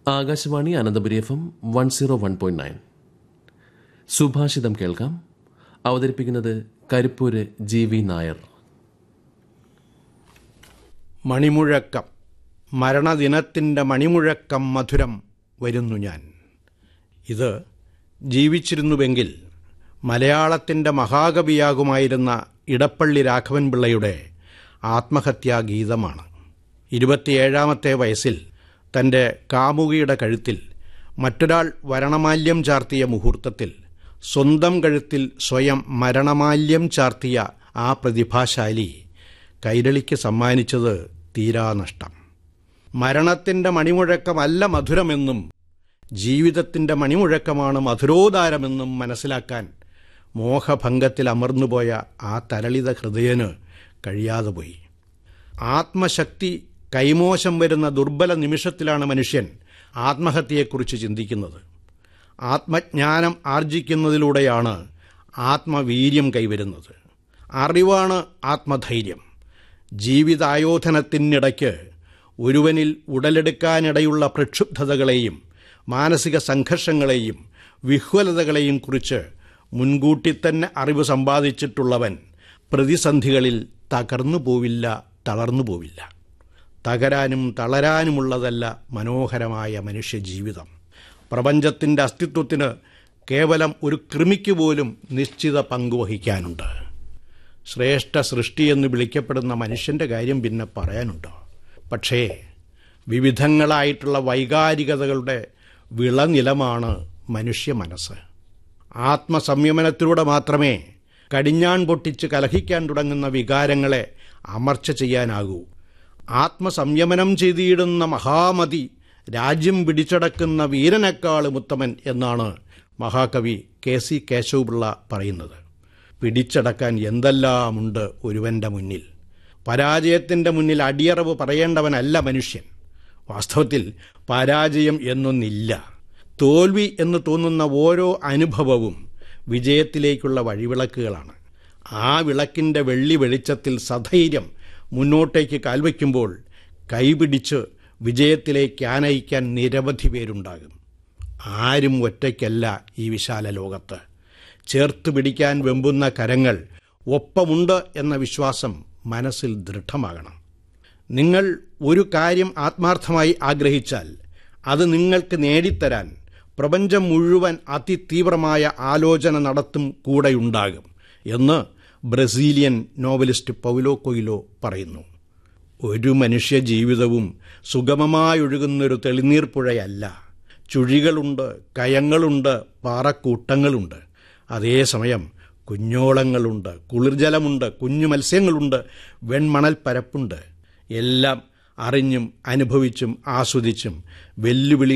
Akashvani Ananthapuri F M one zero one point nine സുഭാഷിതം കേൾക്കാം അവതരിപ്പിക്കുന്നത് കരിപ്പൂര് ജി വി നായർ മണിമുഴക്കം മരണദിനത്തിൻ്റെ മണിമുഴക്കം മധുരം വരുന്നു ഞാൻ ഇത് ജീവിച്ചിരുന്നുവെങ്കിൽ മലയാളത്തിൻ്റെ മഹാകവിയാകുമായിരുന്ന ഇടപ്പള്ളി രാഘവൻ പിള്ളയുടെ ആത്മഹത്യാഗീതമാണ് ഇരുപത്തിയേഴാമത്തെ വയസ്സിൽ തൻ്റെ കാമുകിയുടെ കഴുത്തിൽ മറ്റൊരാൾ വരണമാല്യം ചാർത്തിയ മുഹൂർത്തത്തിൽ സ്വന്തം കഴുത്തിൽ സ്വയം മരണമാല്യം ചാർത്തിയ ആ പ്രതിഭാശാലി കൈരളിക്ക് സമ്മാനിച്ചത് തീരാനഷ്ടം മരണത്തിൻ്റെ മണിമുഴക്കമല്ല മധുരമെന്നും ജീവിതത്തിൻ്റെ മണിമുഴക്കമാണ് മധുരോദാരമെന്നും മനസ്സിലാക്കാൻ മോഹഭംഗത്തിൽ അമർന്നുപോയ ആ തരളിത ഹൃദയന് കഴിയാതെ പോയി ആത്മശക്തി കൈമോശം വരുന്ന ദുർബല നിമിഷത്തിലാണ് മനുഷ്യൻ ആത്മഹത്യയെക്കുറിച്ച് ചിന്തിക്കുന്നത് ആത്മജ്ഞാനം ആർജിക്കുന്നതിലൂടെയാണ് ആത്മവീര്യം കൈവരുന്നത് അറിവാണ് ആത്മധൈര്യം ജീവിതായോധനത്തിനിടയ്ക്ക് ഒരുവനിൽ ഉടലെടുക്കാനിടയുള്ള പ്രക്ഷുബ്ധതകളെയും മാനസിക സംഘർഷങ്ങളെയും വിഹ്വലതകളെയും കുറിച്ച് മുൻകൂട്ടി തന്നെ അറിവ് സമ്പാദിച്ചിട്ടുള്ളവൻ പ്രതിസന്ധികളിൽ തകർന്നു പോവില്ല തളർന്നു പോവില്ല തകരാനും തളരാനുമുള്ളതല്ല മനോഹരമായ മനുഷ്യജീവിതം പ്രപഞ്ചത്തിൻ്റെ അസ്തിത്വത്തിന് കേവലം ഒരു കൃമിക്ക് പോലും നിശ്ചിത പങ്കുവഹിക്കാനുണ്ട് ശ്രേഷ്ഠ സൃഷ്ടി എന്ന് വിളിക്കപ്പെടുന്ന മനുഷ്യൻ്റെ കാര്യം പിന്നെ പറയാനുണ്ടോ പക്ഷേ വിവിധങ്ങളായിട്ടുള്ള വൈകാരികതകളുടെ വിളനിലമാണ് മനുഷ്യ മനസ്സ് ആത്മസംയമനത്തിലൂടെ മാത്രമേ കടിഞ്ഞാൺ പൊട്ടിച്ച് കലഹിക്കാൻ തുടങ്ങുന്ന വികാരങ്ങളെ അമർച്ച ചെയ്യാനാകൂ ആത്മസംയമനം ചെയ്തിടുന്ന മഹാമതി രാജ്യം പിടിച്ചടക്കുന്ന വീരനേക്കാളും ഉത്തമൻ എന്നാണ് മഹാകവി കെ സി കേശവപിള്ള പറയുന്നത് പിടിച്ചടക്കാൻ എന്തെല്ലാമുണ്ട് ഒരുവന്റെ മുന്നിൽ പരാജയത്തിൻ്റെ മുന്നിൽ അടിയറവ് പറയേണ്ടവനല്ല മനുഷ്യൻ വാസ്തവത്തിൽ പരാജയം എന്നൊന്നില്ല തോൽവി എന്ന് തോന്നുന്ന ഓരോ അനുഭവവും വിജയത്തിലേക്കുള്ള വഴിവിളക്കുകളാണ് ആ വിളക്കിൻ്റെ വെള്ളി വെളിച്ചത്തിൽ സധൈര്യം മുന്നോട്ടേക്ക് കാൽവയ്ക്കുമ്പോൾ കൈപിടിച്ച് വിജയത്തിലേക്ക് ആനയിക്കാൻ നിരവധി പേരുണ്ടാകും ആരും ഒറ്റയ്ക്കല്ല ഈ വിശാല ലോകത്ത് ചേർത്ത് പിടിക്കാൻ വെമ്പുന്ന കരങ്ങൾ ഒപ്പമുണ്ട് എന്ന വിശ്വാസം മനസ്സിൽ ദൃഢമാകണം നിങ്ങൾ ഒരു കാര്യം ആത്മാർത്ഥമായി ആഗ്രഹിച്ചാൽ അത് നിങ്ങൾക്ക് നേടിത്തരാൻ പ്രപഞ്ചം മുഴുവൻ അതിതീവ്രമായ ആലോചന നടത്തും കൂടെയുണ്ടാകും എന്ന് ബ്രസീലിയൻ നോവലിസ്റ്റ് പൗലോ കൊയിലോ പറയുന്നു ഒരു മനുഷ്യ ജീവിതവും സുഗമമായൊഴുകുന്നൊരു തെളിനീർപ്പുഴയല്ല ചുഴികളുണ്ട് കയങ്ങളുണ്ട് പാറക്കൂട്ടങ്ങളുണ്ട് അതേസമയം കുഞ്ഞോളങ്ങളുണ്ട് കുളിർജലമുണ്ട് കുഞ്ഞു മത്സ്യങ്ങളുണ്ട് വെൺമണൽ പരപ്പുണ്ട് എല്ലാം അറിഞ്ഞും അനുഭവിച്ചും ആസ്വദിച്ചും വെല്ലുവിളി